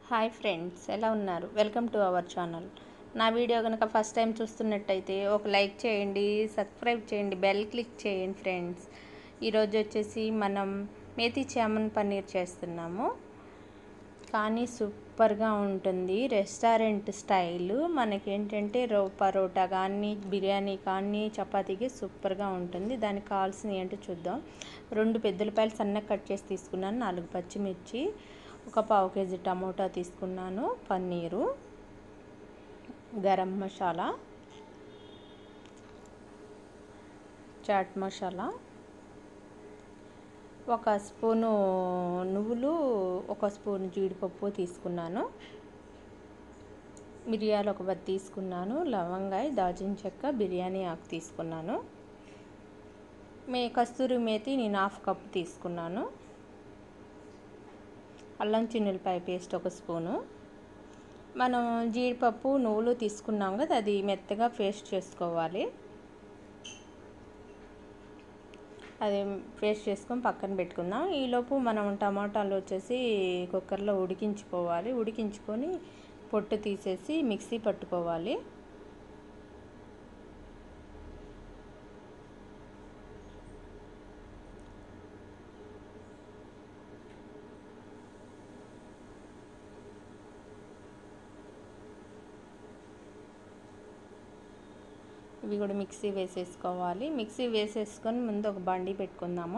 hi friends ఎలా ఉన్నారు welcome to our channel నా వీడియో కనుక ఫస్ట్ టైం చూస్తున్నట్టయితే ఒక లైక్ చేయండి సబ్స్క్రైబ్ చేయండి బెల్ క్లిక్ చేయండి ఫ్రెండ్స్ ఈరోజు వచ్చేసి మనం మేతి చామన్ పన్నీర్ చేస్తున్నాము కానీ సూపర్గా ఉంటుంది రెస్టారెంట్ స్టైల్ మనకేంటంటే రో పరోటా కానీ బిర్యానీ కానీ చపాతీకి సూపర్గా ఉంటుంది దానికి కావాల్సినవి ఏంటో చూద్దాం రెండు పెద్దలపాయలు సన్నగా కట్ చేసి తీసుకున్నాను నాలుగు పచ్చిమిర్చి ఒక పావు కేజీ టమోటా తీసుకున్నాను పన్నీరు గరం మసాలా చాట్ మసాలా ఒక స్పూను నువ్వులు ఒక స్పూన్ జీడిపప్పు తీసుకున్నాను మిరియాలు ఒక బద్ద తీసుకున్నాను లవంగాయ దాల్చిన చెక్క బిర్యానీ ఆకు తీసుకున్నాను మే కస్తూరి మేతి నేను హాఫ్ కప్ తీసుకున్నాను అల్లం చిన్నులపాయ పేస్ట్ ఒక స్పూను మనం జీడిపప్పు నువ్వులు తీసుకున్నాం కదా అది మెత్తగా పేస్ట్ చేసుకోవాలి అది పేస్ట్ చేసుకొని పక్కన పెట్టుకుందాం ఈలోపు మనం టమాటాలు వచ్చేసి కుక్కర్లో ఉడికించుకోవాలి ఉడికించుకొని పొట్టు తీసేసి మిక్సీ పట్టుకోవాలి ఇవి కూడా మిక్సీ వేసేసుకోవాలి మిక్సీ వేసేసుకొని ముందు ఒక బండి పెట్టుకుందాము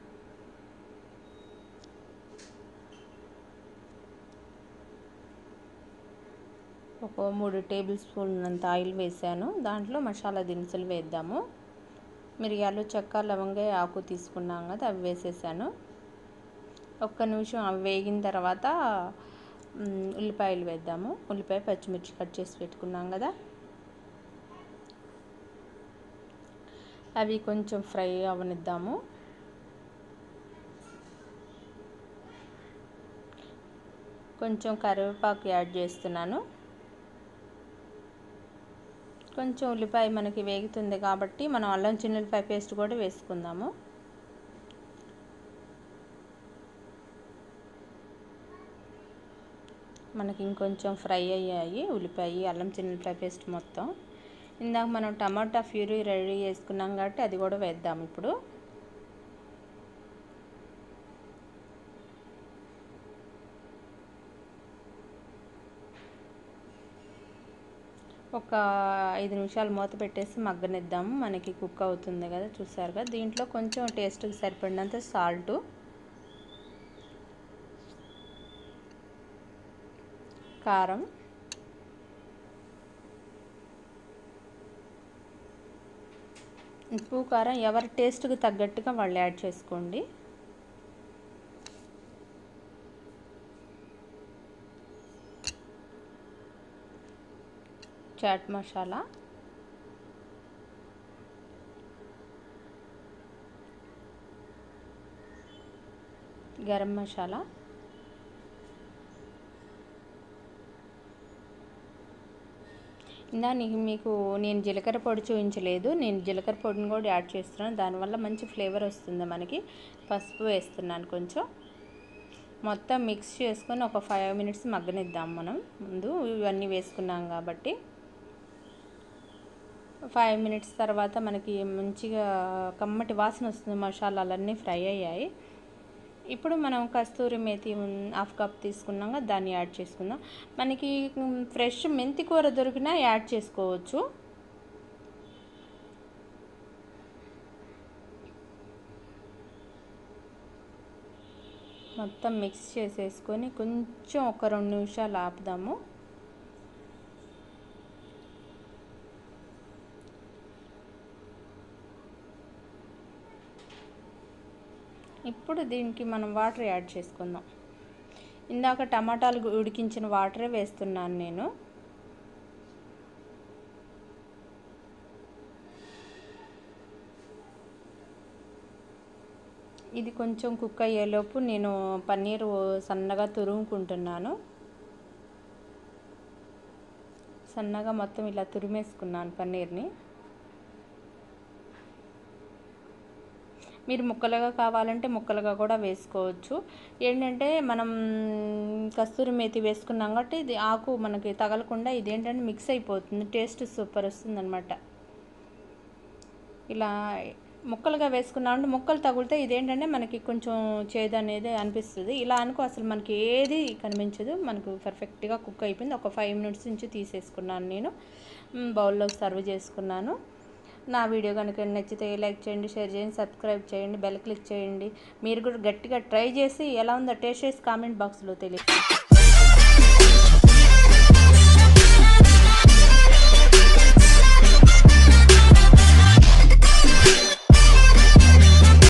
ఒక మూడు టేబుల్ స్పూన్ అంత ఆయిల్ వేసాను దాంట్లో మసాలా దినుసులు వేద్దాము మిరియాలు చెక్క లవంగా ఆకు తీసుకున్నాం కదా అవి వేసేసాను ఒక్క నిమిషం అవి వేగిన తర్వాత ఉల్లిపాయలు వేద్దాము ఉల్లిపాయ పచ్చిమిర్చి కట్ చేసి పెట్టుకున్నాం కదా అవి కొంచెం ఫ్రై అవనిద్దాము కొంచెం కరివేపాకు యాడ్ చేస్తున్నాను కొంచెం ఉల్లిపాయ మనకి వేగుతుంది కాబట్టి మనం అల్లం చిన్నులపాయ పేస్ట్ కూడా వేసుకుందాము మనకి ఇంకొంచెం ఫ్రై అయ్యాయి ఉల్లిపాయ అల్లం చిన్నులపాయ పేస్ట్ మొత్తం ఇందాక మనం టమాటా ఫ్యూరీ రెడీ చేసుకున్నాం కాబట్టి అది కూడా వేద్దాం ఇప్పుడు ఒక ఐదు నిమిషాలు మూత పెట్టేసి మగ్గనిద్దాము మనకి కుక్ అవుతుంది కదా చూసారు కదా దీంట్లో కొంచెం టేస్ట్కి సరిపడినంత సాల్టు కారం ఉప్పు కారం ఎవరి టేస్ట్కి తగ్గట్టుగా వాళ్ళు యాడ్ చేసుకోండి చాట్ మసాలా గరం మసాలా ఇందా నీకు మీకు నేను జీలకర్ర పొడి చూపించలేదు నేను జీలకర్ర పొడిని కూడా యాడ్ చేస్తున్నాను దానివల్ల మంచి ఫ్లేవర్ వస్తుంది మనకి పసుపు వేస్తున్నాను కొంచెం మొత్తం మిక్స్ చేసుకొని ఒక ఫైవ్ మినిట్స్ మగ్గనిద్దాం మనం ముందు ఇవన్నీ వేసుకున్నాం కాబట్టి ఫైవ్ మినిట్స్ తర్వాత మనకి మంచిగా కమ్మటి వాసన వస్తుంది మసాలాలన్నీ ఫ్రై అయ్యాయి ఇప్పుడు మనం కస్తూరి మేతి హాఫ్ కప్ తీసుకున్నాం కదా దాన్ని యాడ్ చేసుకుందాం మనకి ఫ్రెష్ మెంతి కూర దొరికినా యాడ్ చేసుకోవచ్చు మొత్తం మిక్స్ చేసేసుకొని కొంచెం ఒక రెండు నిమిషాలు ఆపుదాము ఇప్పుడు దీనికి మనం వాటర్ యాడ్ చేసుకుందాం ఇందాక టమాటాలు ఉడికించిన వాటరే వేస్తున్నాను నేను ఇది కొంచెం కుక్ అయ్యేలోపు నేను పన్నీరు సన్నగా తురుముకుంటున్నాను సన్నగా మొత్తం ఇలా తురిమేసుకున్నాను పన్నీర్ని మీరు ముక్కలుగా కావాలంటే ముక్కలుగా కూడా వేసుకోవచ్చు ఏంటంటే మనం కస్తూరి మేతి వేసుకున్నాం కాబట్టి ఇది ఆకు మనకి తగలకుండా ఇదేంటంటే మిక్స్ అయిపోతుంది టేస్ట్ సూపర్ వస్తుందన్నమాట ఇలా ముక్కలుగా వేసుకున్నామంటే ముక్కలు తగిలితే ఇదేంటంటే మనకి కొంచెం చేదు అనేది అనిపిస్తుంది ఇలా అనుకో అసలు మనకి ఏది కనిపించదు మనకు పర్ఫెక్ట్గా కుక్ అయిపోయింది ఒక ఫైవ్ మినిట్స్ నుంచి తీసేసుకున్నాను నేను బౌల్లోకి సర్వ్ చేసుకున్నాను నా వీడియో కనుక నచ్చితే లైక్ చేయండి షేర్ చేయండి సబ్స్క్రైబ్ చేయండి బెల్ క్లిక్ చేయండి మీరు కూడా గట్టిగా ట్రై చేసి ఎలా ఉందో టేస్ట్ చేసి కామెంట్ బాక్స్లో తెలియదు